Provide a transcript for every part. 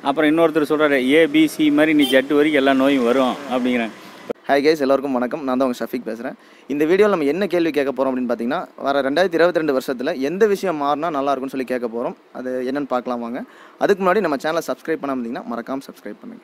அப்புறம் இன்னொருத்தர் சொல்கிறாரு ஏபிசி மாதிரி நீ ஜட்டு வரைக்கும் எல்லா நோயும் வரும் அப்படிங்கிறாங்க ஹாய் கைஸ் எல்லாருக்கும் வணக்கம் நான் தான் உங்கள் ஷஃபிக் பேசுகிறேன் இந்த வீடியோவில் நம்ம என்ன கேள்வி கேட்க போகிறோம் அப்படின்னு பார்த்தீங்கன்னா வர ரெண்டாயிரத்தி இருபத்தி ரெண்டு வருஷத்தில் எந்த விஷயம் மாறினா நல்லா இருக்கும்னு சொல்லி கேட்க போகிறோம் அது என்னன்னு பார்க்கலாம் வாங்க அதுக்கு முன்னாடி நம்ம சேனலை சப்ஸ்கிரைப் பண்ணாம இருந்தீங்கன்னா மறக்காமல் சப்ஸ்கிரைப் பண்ணுங்க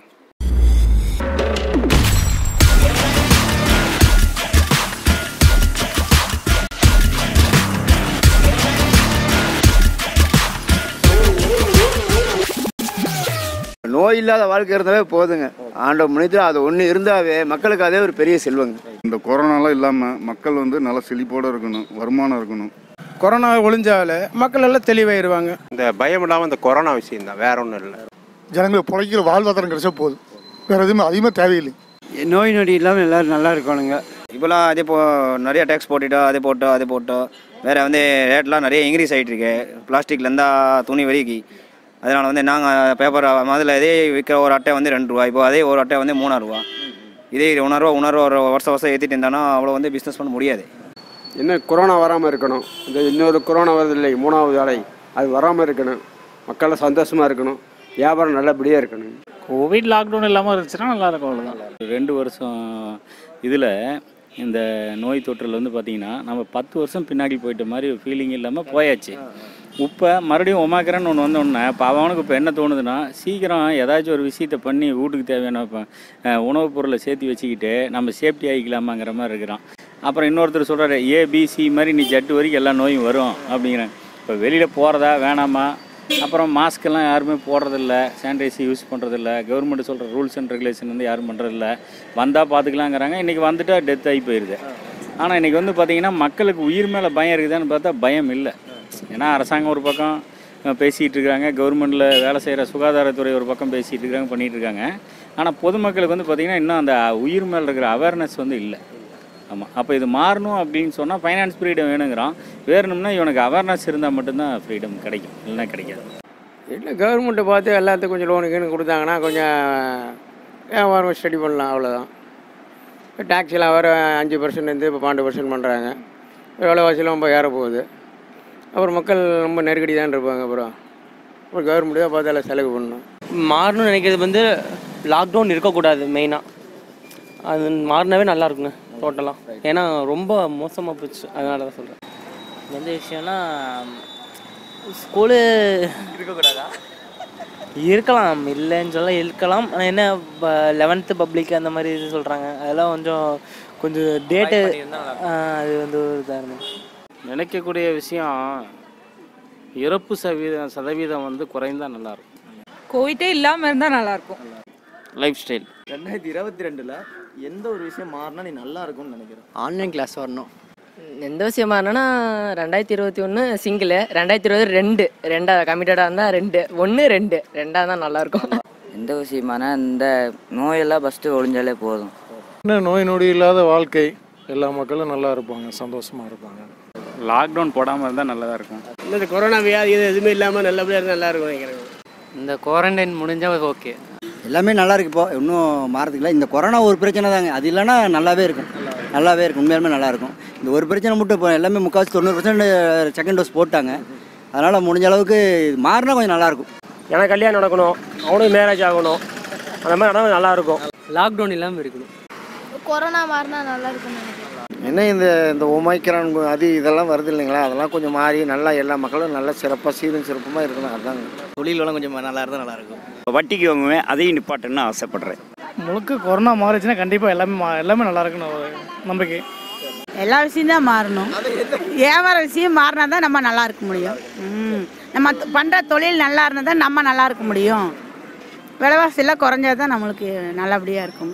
நோய் இல்லாத வாழ்க்கை இருந்தாவே போதுங்க ஆண்ட முனித்து அது ஒன்று இருந்தாவே மக்களுக்கு அதே ஒரு பெரிய செல்வங்க இந்த கொரோனாலாம் இல்லாமல் மக்கள் வந்து நல்ல செழிப்போடு இருக்கணும் வருமானம் இருக்கணும் கொரோனா ஒழிஞ்சாலே மக்கள் எல்லாம் தெளிவாயிருவாங்க இந்த பயம் இல்லாமல் இந்த கொரோனா விஷயம் தான் வேற ஒன்றும் இல்லை ஜனங்களுக்கு பிழைக்கிற வாழ்வாதாரம் கிடைச்சா போதும் வேற எதுவுமே அதிகமாக தேவையில்லை நோய் நொடி இல்லாமல் எல்லாரும் நல்லா இருக்கணுங்க இப்போலாம் அதே போ நிறைய டேக்ஸ் போட்டுட்டோ அதே போட்டோ அதே போட்டோ வேறு வந்து ரேட்லாம் நிறைய இன்க்ரீஸ் ஆகிட்டு இருக்கு பிளாஸ்டிக்லேருந்தா துணி வரைக்கும் அதனால் வந்து நாங்கள் பேப்பர் முதல்ல இதே விற்கிற ஒரு அட்டை வந்து ரெண்டு ரூபா இப்போ அதே ஒரு அட்டை வந்து மூணாயிரம் ரூபா இதே உணர்வா உணர்வா ஒரு வருஷம் வருஷம் ஏற்றிட்டு இருந்தானா அவ்வளோ வந்து பிஸ்னஸ் பண்ண முடியாது என்ன கொரோனா வராமல் இருக்கணும் இந்த இன்னொரு கொரோனா வருது இல்லை மூணாவது அலை அது வராமல் இருக்கணும் மக்கள் சந்தோஷமாக இருக்கணும் வியாபாரம் நல்லபடியாக இருக்கணும் கோவிட் லாக்டவுன் இல்லாமல் இருந்துச்சுன்னா நல்லா இருக்கும் அவ்வளோதான் ரெண்டு வருஷம் இதில் இந்த நோய் தொற்றில் வந்து பார்த்தீங்கன்னா நம்ம பத்து வருஷம் பின்னாடி போயிட்ட மாதிரி ஃபீலிங் இல்லாமல் போயாச்சு இப்போ மறுபடியும் ஒமாக்கிறன்னு ஒன்று வந்தோடனே இப்போ அவனுக்கு இப்போ என்ன தோணுதுன்னா சீக்கிரம் ஏதாச்சும் ஒரு விஷயத்தை பண்ணி வீட்டுக்கு தேவையான இப்போ அஹ், உணவுப் பொருளை சேர்த்து வச்சுக்கிட்டு நம்ம சேஃப்டி ஆகிக்கலாமாங்கிற மாதிரி இருக்கிறான் அப்புறம் இன்னொருத்தர் சொல்கிறாரு ஏபிசி மாதிரி நீ ஜட்டு வரைக்கும் எல்லா நோயும் வரும் அப்படிங்கிறாங்க இப்போ வெளியில் போகிறதா வேணாமா அப்புறம் மாஸ்க்கெல்லாம் யாருமே போடுறதில்ல சானிடைசர் யூஸ் பண்ணுறதில்ல கவர்மெண்ட் சொல்கிற ரூல்ஸ் அண்ட் ரெகுலேஷன் வந்து யாரும் பண்ணுறதில்ல வந்தால் பார்த்துக்கலாங்கிறாங்க இன்றைக்கி வந்துட்டா டெத் ஆகி போயிடுது ஆனால் இன்றைக்கி வந்து பார்த்திங்கன்னா மக்களுக்கு உயிர் மேலே பயம் இருக்குதான்னு பார்த்தா பயம் இல்லை ஏன்னா அரசாங்கம் ஒரு பக்கம் அஹ், பேசிகிட்டு இருக்காங்க கவர்மெண்ட்டில் வேலை செய்கிற சுகாதாரத்துறை ஒரு பக்கம் பேசிகிட்டு இருக்காங்க பண்ணிகிட்டு இருக்காங்க ஆனால் பொதுமக்களுக்கு வந்து பார்த்திங்கன்னா இன்னும் அந்த உயிர் மேலே இருக்கிற அவேர்னஸ் வந்து இல்லை ஆமாம் அப்போ இது மாறணும் அப்படின்னு சொன்னால் ஃபைனான்ஸ் ஃப்ரீடம் வேணுங்கிறான் வேணும்னா இவனுக்கு அவேர்னஸ் இருந்தால் மட்டும்தான் ஃப்ரீடம் கிடைக்கும் இல்லைன்னா கிடைக்காது இல்லை கவர்மெண்ட்டை பார்த்து எல்லாத்துக்கும் கொஞ்சம் லோனு கீனு கொடுத்தாங்கன்னா கொஞ்சம் வியாபாரம் ஸ்டடி பண்ணலாம் அவ்வளோதான் இப்போ டேக்ஸிலாம் வர அஞ்சு பர்சன்ட்லேருந்து இப்போ பன்னெண்டு பர்சன்ட் பண்ணுறாங்க விலைவாசிலாம் ரொம்ப ஏற போகுது அப்புறம் மக்கள் ரொம்ப நெருக்கடி தான் இருப்பாங்க அப்புறம் அப்புறம் கவர்மெண்ட் தான் பார்த்து எல்லாம் செலவு பண்ணணும் மாறணும்னு நினைக்கிறது வந்து லாக்டவுன் இருக்கக்கூடாது மெயினாக அது மாறினாவே நல்லா இருக்குங்க டோட்டலாக ஏன்னா ரொம்ப மோசமாக போச்சு அதனால தான் சொல்கிறேன் எந்த விஷயம்னா ஸ்கூலு இருக்கக்கூடாதா இருக்கலாம் இல்லைன்னு சொல்ல இருக்கலாம் ஆனால் என்ன லெவன்த்து பப்ளிக் அந்த மாதிரி இது சொல்கிறாங்க அதெல்லாம் கொஞ்சம் கொஞ்சம் டேட்டு அது வந்து ஒரு இதாக இருந்தது நினைக்கக்கூடிய விஷயம் இறப்பு சதவீதம் சதவீதம் வந்து குறைந்தா நல்லா இருக்கும் கோவிட்டே இல்லாமல் இருந்தால் நல்லாயிருக்கும் லைஃப் ஸ்டைல் ரெண்டாயிரத்தி இருபத்தி ரெண்டில் எந்த ஒரு விஷயம் மாறினா நீ நல்லா இருக்கும்னு நினைக்கிறேன் ஆன்லைன் கிளாஸ் வரணும் எந்த விஷயமா என்னன்னா ரெண்டாயிரத்தி இருபத்தி ஒன்று சிங்கிள் ரெண்டாயிரத்தி இருபது ரெண்டு ரெண்டா கமிட்டடாக இருந்தால் ரெண்டு ஒன்று ரெண்டு ரெண்டாக தான் நல்லாயிருக்கும் எந்த விஷயமான இந்த நோயெல்லாம் ஃபஸ்ட்டு ஒழிஞ்சாலே போதும் என்ன நோய் நொடி இல்லாத வாழ்க்கை எல்லா மக்களும் நல்லா இருப்பாங்க சந்தோஷமாக இருப்பாங்க லாக்டவுன் போடாமல் இருந்தால் நல்லதாக இருக்கும் இந்த கொரோனா வியாதி இது எதுவுமே இல்லாமல் நல்லபடியாக இருந்தால் நல்லா இருக்கும் நினைக்கிறேன் இந்த குவாரண்டைன் முடிஞ்சால் ஓகே எல்லாமே நல்லா இருக்கு இப்போ இன்னும் மாறதுக்கு இல்லை இந்த கொரோனா ஒரு பிரச்சனை தாங்க அது இல்லைன்னா நல்லாவே இருக்கும் நல்லாவே இருக்கும் உண்மையாலுமே நல்லா இருக்கும் இந்த ஒரு பிரச்சனை மட்டும் இப்போ எல்லாமே முக்கால்வாசி தொண்ணூறு பர்சன்ட் செகண்ட் டோஸ் போட்டாங்க அதனால் முடிஞ்ச அளவுக்கு இது மாறினா கொஞ்சம் நல்லாயிருக்கும் எனக்கு கல்யாணம் நடக்கணும் அவனுக்கு மேரேஜ் ஆகணும் அந்த மாதிரி நடந்தா நல்லா இருக்கும் லாக்டவுன் இல்லாமல் இருக்கணும் கொரோனா மாறினா நல்லா இருக்கும் என்ன இந்த இந்த ஒமைக்ரான் அது இதெல்லாம் வருது இல்லைங்களா அதெல்லாம் கொஞ்சம் மாறி நல்லா எல்லா மக்களும் நல்லா சிறப்பாக சீரும் சிறப்புமாக இருக்கணும் அதுதாங்க தொழிலெல்லாம் கொஞ்சம் நல்லா இருந்தால் நல்லா இருக்கும் வட்டிக்கு வாங்குவேன் அதையும் நிப்பாட்டணும்னு ஆசைப்படுறேன் முழுக்க கொரோனா மாறிச்சுன்னா கண்டிப்பாக எல்லாமே மா- எல்லாமே நல்லா இருக்குன்னு ஒரு நம்பிக்கை எல்லா விஷயம் தான் மாறணும் வியாபார விஷயம் மாறினா தான் நம்ம நல்லா இருக்க முடியும் ம். நம்ம த- பண்ற தொழில் நல்லா இருந்தால் தான் நம்ம நல்லா இருக்க முடியும் விலைவாசி எல்லாம் குறைஞ்சா தான் நம்மளுக்கு நல்லபடியாக இருக்கும்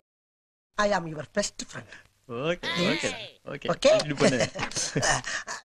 I am your best friend okay okay okay